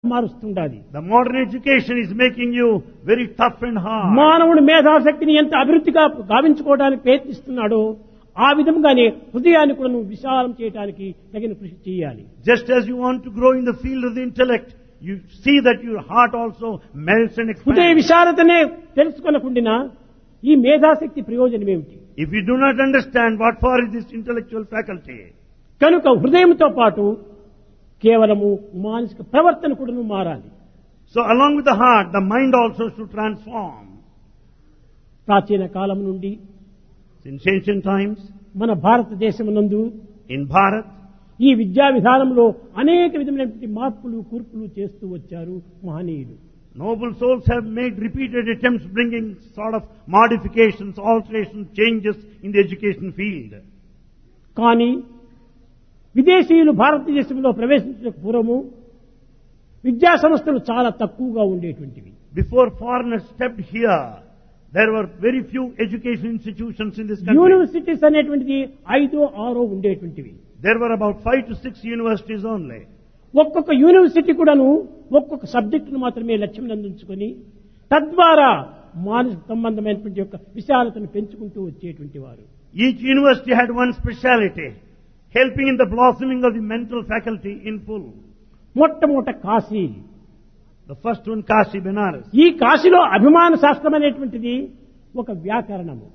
మారుస్తుండాలి The modern education is making you very tough and hard. మానవుడు మేధాశక్తిని ఎంత అభివృద్ధిగా గావించుకోవడానికి ప్రయత్నిస్తున్నాడో ఆ విధంగానే హృదయాన్ని కూడా నువ్వు విశాలం చేయడానికి తగిన కృషి చేయాలి Just as you want to grow in the field of the intellect, you see that your heart also melts and హృదయ expands. విశాలతనే తెలుసుకొనకుండా ఈ మేధాశక్తి ప్రయోజనం ఏమిటి If you do not understand what for is this intellectual faculty, కనుక హృదయంతో పాటు కేవలము మానసిక ప్రవర్తన కూడా మారాలి so along with the heart, the mind also should transform. ప్రాచీన కాలం నుండి Since ancient times, మన భారతదేశం నందు in Bharat, ఈ విద్యా విధానంలో అనేక విధమైనటువంటి మార్పులు కూర్పులు చేస్తూ వచ్చారు మహనీయులు noble souls have made repeated attempts bringing sort of modifications, alterations, changes in the education field. కానీ విదేశీయులు భారతదేశంలో ప్రవేశించిన పూర్వము విద్యా సంస్థలు చాలా తక్కువగా ఉండేటువంటివి Before foreigners stepped here, there were very few education institutions in this country. Universities అనేటువంటిది ఐదో ఆరో ఉండేటువంటివి There were about five to six universities only. ఒక్కొక్క యూనివర్సిటీ కూడాను ఒక్కొక్క సబ్జెక్టును మాత్రమే లక్ష్యం అందించుకొని తద్వారా మానసిక సంబంధమైనటువంటి యొక్క విశాలతను పెంచుకుంటూ వచ్చేటువంటి వారు Each university had one speciality, helping in the blossoming of the mental faculty in full. మొట్టమొదట Kashi The first one, Kashi Benares. ఈ కాశీలో అభిమాన శాస్త్రం అనేటువంటిది ఒక వ్యాకరణము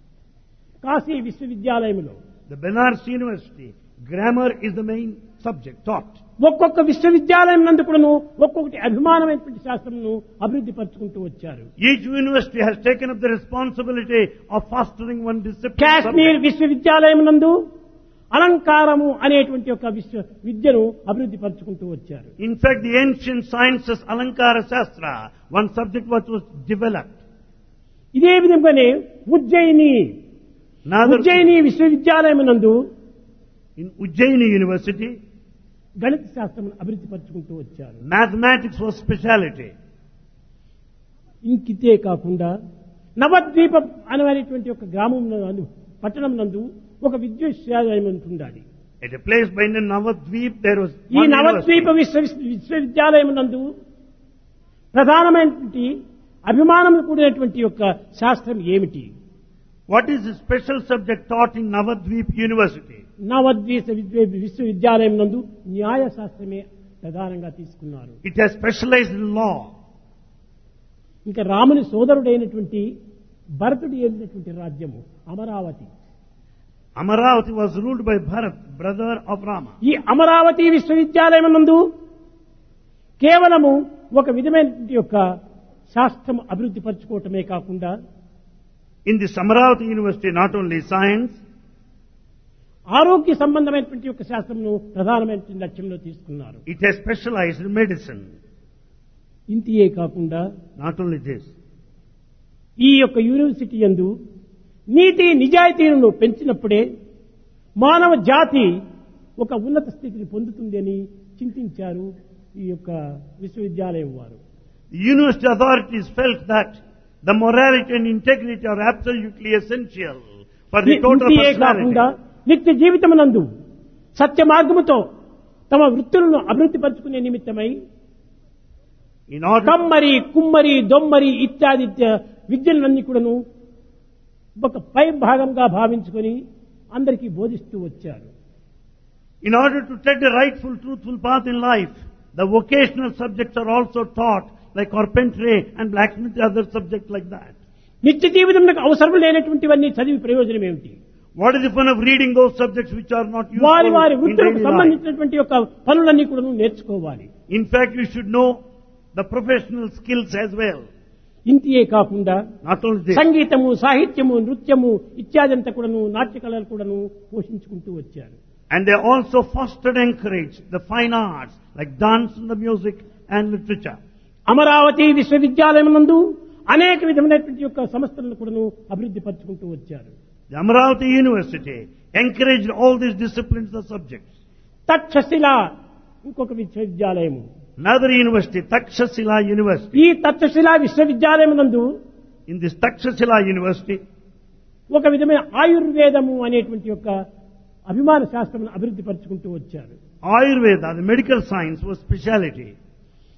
కాశీ విశ్వవిద్యాలయంలో The Benares University, grammar is the main subject taught. ఒక్కొక్క విశ్వవిద్యాలయం నందు కూడాను ఒక్కొక్కటి అభిమానమైనటువంటి శాస్త్రమును అభివృద్ధి పరుచుకుంటూ వచ్చారు Each university has taken up the responsibility of fostering one discipline. Kashmir subject. విశ్వవిద్యాలయం నందు అలంకారము అనేటువంటి ఒక విశ్వ విద్యను అభివృద్ధి పరుచుకుంటూ వచ్చారు In fact, the ancient sciences, Alankara Shastra, one subject what was developed. ఇదే విధంగానే ఉజ్జయిని Another, ఉజ్జయిని విశ్వవిద్యాలయం నందు in Ujjaini University, గణిత శాస్త్రం అభివృద్ధి పరుచుకుంటూ వచ్చారు mathematics was speciality. ఇంకితే కాకుండా నవద్వీపం అనేటువంటి ఒక గ్రామం నందు పట్టణం నందు ఒక విశ్వవిద్యాలయం ఉండాలి At a place by the Navadvip, there was ఈ one నవద్వీప university. విశ్వ విశ్వవిద్యాలయం నందు ప్రధానమైనటువంటి అభిమానం కూడినటువంటి యొక్క శాస్త్రం ఏమిటి What is the special subject taught in Navadvip University? నవద్వీప విశ్వ- విశ్వవిద్యాలయం నందు న్యాయ శాస్త్రమే ప్రధానంగా తీసుకున్నారు It has specialized in law. ఇంకా రాముని సోదరుడైనటువంటి భరతుడు ఏలినటువంటి రాజ్యము Amaravati Amaravati was ruled by Bharat, brother of Rama. ఈ అమరావతి విశ్వవిద్యాలయం నందు కేవలము ఒక విధమైనటువంటి యొక్క శాస్త్రం అభివృద్ధి పరచుకోవటమే కాకుండా In this Amaravati University, not only science, ఆరోగ్య సంబంధమైనటువంటి యొక్క శాస్త్రంను ప్రధానమైనటువంటి లక్ష్యంలో తీసుకున్నారు it has specialized in medicine. ఇంతియే కాకుండా Not only this, ఈ యొక్క యూనివర్సిటీ యందు నీతి నిజాయితీలను పెంచినప్పుడే మానవ జాతి ఒక ఉన్నత స్థితిని పొందుతుంది అని చింతించారు ఈ యొక్క విశ్వవిద్యాలయం వారు the university authorities felt that the morality and integrity are absolutely essential for the total ఇంతియే కాకుండా personality. నిత్య జీవితమునందు సత్య మార్గముతో తమ వృత్తులను అభివృద్ధి పరుచుకునే నిమిత్తమై In order, కమ్మరి కుమ్మరి దొమ్మరి ఇత్యాది ఇత్య- విద్యలన్నీ కూడాను ఒక పై భాగంగా భావించుకొని అందరికీ బోధిస్తూ వచ్చారు in order to take the rightful, truthful path in life, the vocational subjects are also taught, like carpentry and blacksmith, other subjects like that. నిత్య జీవితంలో అవసరం లేనటువంటివన్నీ చదివి ప్రయోజనం ఏమిటి What is the fun of reading those subjects which are not useful వారి వారి in వృత్తులకు daily life? సంబంధించినటువంటి యొక్క పనులన్నీ కూడా నేర్చుకోవాలి In fact, you should know the professional skills as well. ఇంతియే కాకుండా Not only this, సంగీతము సాహిత్యము నృత్యము ఇత్యాదంతా కూడాను నాట్య కళలు కూడాను పోషించుకుంటూ వచ్చారు and they also fostered and encouraged the fine arts like dance and the music and literature. Amaravati విశ్వవిద్యాలయం నందు అనేక విధమైనటువంటి యొక్క సంస్థలను కూడాను అభివృద్ధి పరుచుకుంటూ వచ్చారు The Amaravati University encouraged all these disciplines of subjects. Takshashila ఇంకొక విశ్వవిద్యాలయము Another university, Takshashila University. ఈ తక్షశిల విశ్వవిద్యాలయం నందు In this Takshashila University, ఒక విధమైన ఆయుర్వేదము అనేటువంటి యొక్క అభిమాన శాస్త్రం అభివృద్ధి పరుచుకుంటూ వచ్చారు Ayurveda, the medical science was speciality.